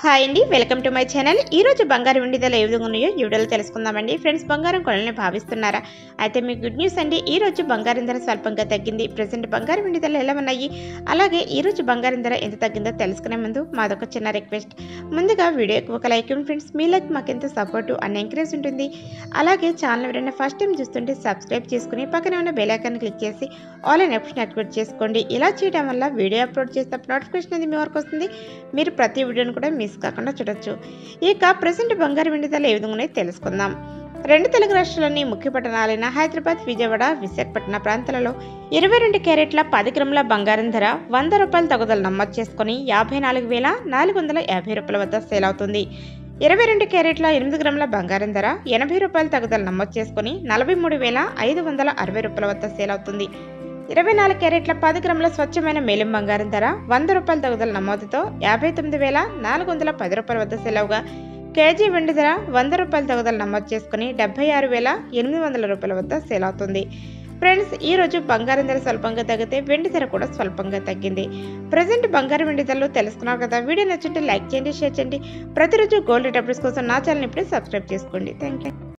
hi అండి welcome to my channel ఈ రోజు బంగారం వెండి ధరలు ఏ విధంగా ఉన్నాయో ఈ వీడియోలో తెలుసుకుందామండి ఫ్రెండ్స్ బంగారం కొనాలని భావిస్తున్నారా అయితే మీకు గుడ్ న్యూస్ అండి ఈ రోజు బంగారం ధర స్వల్పంగా తగ్గింది ప్రజెంట్ బంగారం వెండి ధరలు ఎలా ఉన్నాయి అలాగే ఈ రోజు బంగారం ధర ఎంత తగ్గిందో తెలుసుకునే ముందు మాదొక చిన్న రిక్వెస్ట్ ముందుగా వీడియోకి ఒక లైక్ ఇవ్వండి ఫ్రెండ్స్ మీ లైక్ మాకెంతో సపోర్ట్ అండ్ ఎంకరేజ్ ఉంటుంది అలాగే ఛానల్ ఎవరైనా ఫస్ట్ టైం చూస్తుంటే సబ్స్క్రైబ్ చేసుకుని పక్కనే ఉన్న బెల్ ఐకాన్ క్లిక్ చేసి ఆల్ అండ్ ఆప్షన్ యాక్టివేట్ చేసుకోండి ఇలా చేయడం వల్ల వీడియో అప్లోడ్ చేసినప్పుడు నోటిఫికేషన్ అనేది మీ వరకు వస్తుంది మీరు ప్రతి వీడియోని కూడా మిస్ కాకుండా చూడొచ్చు ఇక ప్రజెంట్ బంగారు వెండి ధరలు ఏ విధంగా ఉన్నాయో తెలుసుకుందాం రెండు తెలుగు రాష్ట్రాల్లోని ముఖ్య పట్టణాలైన హైదరాబాద్ విజయవాడ విశాఖపట్నం ప్రాంతాలలో ఇరవై రెండు క్యారెట్ల పది గ్రాముల బంగారం ధర వంద రూపాయల తగుదల నమోదు చేసుకుని యాభై నాలుగు వేల నాలుగు వందల యాభై రూపాయల వద్ద సేల్ అవుతుంది ఇరవై రెండు క్యారెట్ల ఎనిమిది గ్రాముల బంగారం ధర ఎనభై రూపాయల తగుదల నమోదు చేసుకుని నలభై మూడు వేల ఐదు వందల అరవై రూపాయల వద్ద సేల్ అవుతుంది ఇరవై నాలుగు క్యారెట్ల పది గ్రాముల స్వచ్ఛమైన మేలిం బంగారం ధర వంద రూపాయల తగుదల నమోదుతో యాభై తొమ్మిది వేల నాలుగు వందల పది రూపాయల వద్ద సెలవుగా కేజీ వెండి ధర వంద రూపాయల తగుదల నమోదు చేసుకుని డెబ్బై ఆరు వేల ఎనిమిది వందల రూపాయల వద్ద సేల్ అవుతుంది ఫ్రెండ్స్ ఈ రోజు బంగారం ధర స్వల్పంగా తగ్గితే వెండి ధర కూడా స్వల్పంగా తగ్గింది ప్రజెంట్ బంగారం వెండి ధరలు తెలుసుకున్నారు కదా వీడియో నచ్చుంటే లైక్ చేయండి షేర్ చేయండి ప్రతిరోజు గోల్డ్ డబ్బుస్ కోసం నా ఛానల్ ఇప్పుడే సబ్స్క్రైబ్ చేసుకోండి థ్యాంక్ యూ